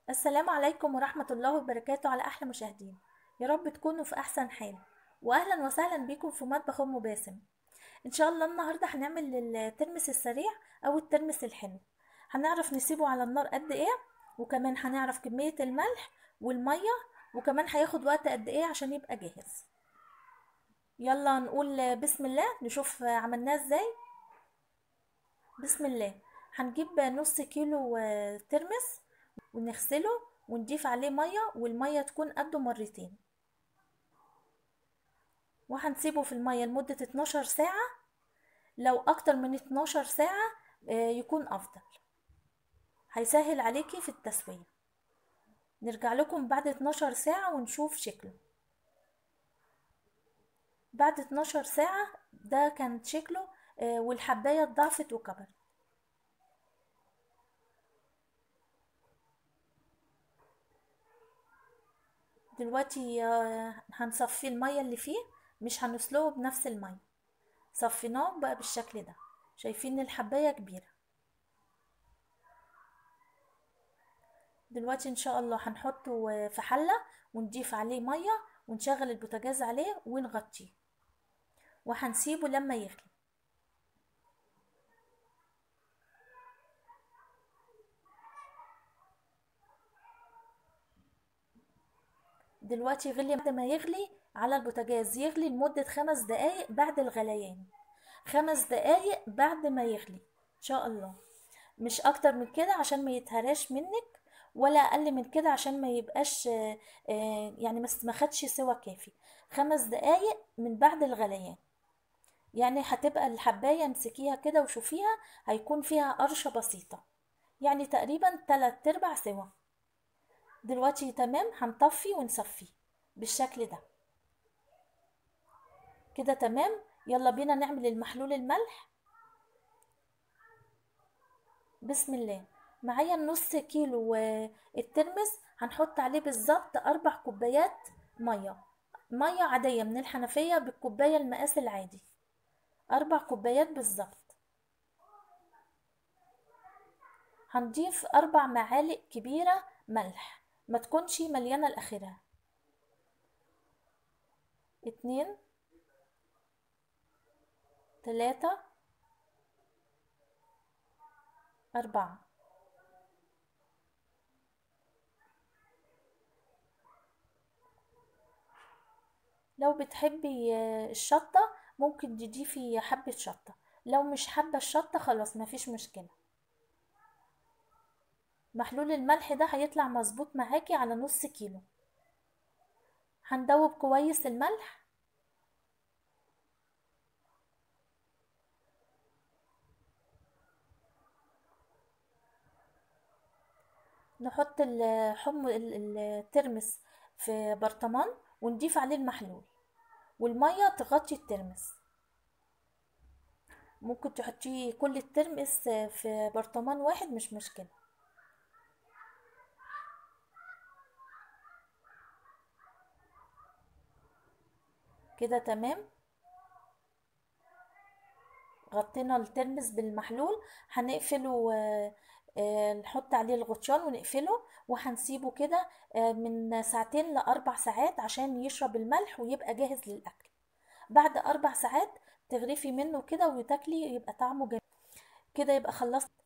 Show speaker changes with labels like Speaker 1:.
Speaker 1: السلام عليكم ورحمة الله وبركاته على أحلى مشاهدين يا رب تكونوا في أحسن حال وأهلا وسهلا بكم في مطبخ أم باسم إن شاء الله النهاردة هنعمل الترمس السريع أو الترمس الحلو هنعرف نسيبه على النار قد إيه وكمان هنعرف كمية الملح والمية وكمان هياخد وقت قد إيه عشان يبقى جاهز يلا نقول بسم الله نشوف عملناه إزاي بسم الله هنجيب نص كيلو ترمس ونغسله ونضيف عليه ميه والميه تكون قده مرتين وهنسيبه في الميه لمده 12 ساعه لو اكتر من 12 ساعه يكون افضل هيسهل عليكي في التسويه نرجع لكم بعد 12 ساعه ونشوف شكله بعد 12 ساعه ده كان شكله والحبايه اتضاعفت وكبرت دلوقتي هنصفي المية اللي فيه مش هنسلقه بنفس المية صفيناه بقى بالشكل ده شايفين الحباية كبيرة دلوقتي ان شاء الله هنحطه في حلة ونضيف عليه مية ونشغل البوتاجاز عليه ونغطيه وهنسيبه لما يغلي دلوقتي يغلي بعد ما يغلي على البوتاجاز يغلي لمدة خمس دقايق بعد الغليان خمس دقايق بعد ما يغلي ان شاء الله مش اكتر من كده عشان ما يتهراش منك ولا اقل من كده عشان ما يبقاش يعني ما خدش سوا كافي خمس دقايق من بعد الغليان يعني هتبقى الحباية امسكيها كده وشوفيها هيكون فيها قرشة بسيطة يعني تقريبا تلات ارباع سوا دلوقتي تمام هنطفي ونصفيه بالشكل ده كده تمام يلا بينا نعمل المحلول الملح بسم الله معايا النص كيلو الترمس هنحط عليه بالظبط اربع كوبايات ميه ميه عاديه من الحنفيه بالكوبايه المقاس العادي اربع كوبايات بالظبط هنضيف اربع معالق كبيره ملح ما تكونش مليانة لآخرها اتنين تلاتة أربعة لو بتحبي الشطة ممكن تضيفي حبة شطة لو مش حابة الشطة خلاص مفيش مشكلة محلول الملح ده هيطلع مظبوط معاكي على نص كيلو هندوب كويس الملح نحط الحم الترمس في برطمان ونضيف عليه المحلول والمية تغطي الترمس ممكن تحطيه كل الترمس في برطمان واحد مش مشكله كده تمام غطينا الترمس بالمحلول هنقفله نحط عليه الغطيان ونقفله وهنسيبه كده من ساعتين لأربع ساعات عشان يشرب الملح ويبقى جاهز للأكل بعد أربع ساعات تغرفي منه كده وتاكلي يبقى طعمه جميل كده يبقى خلصت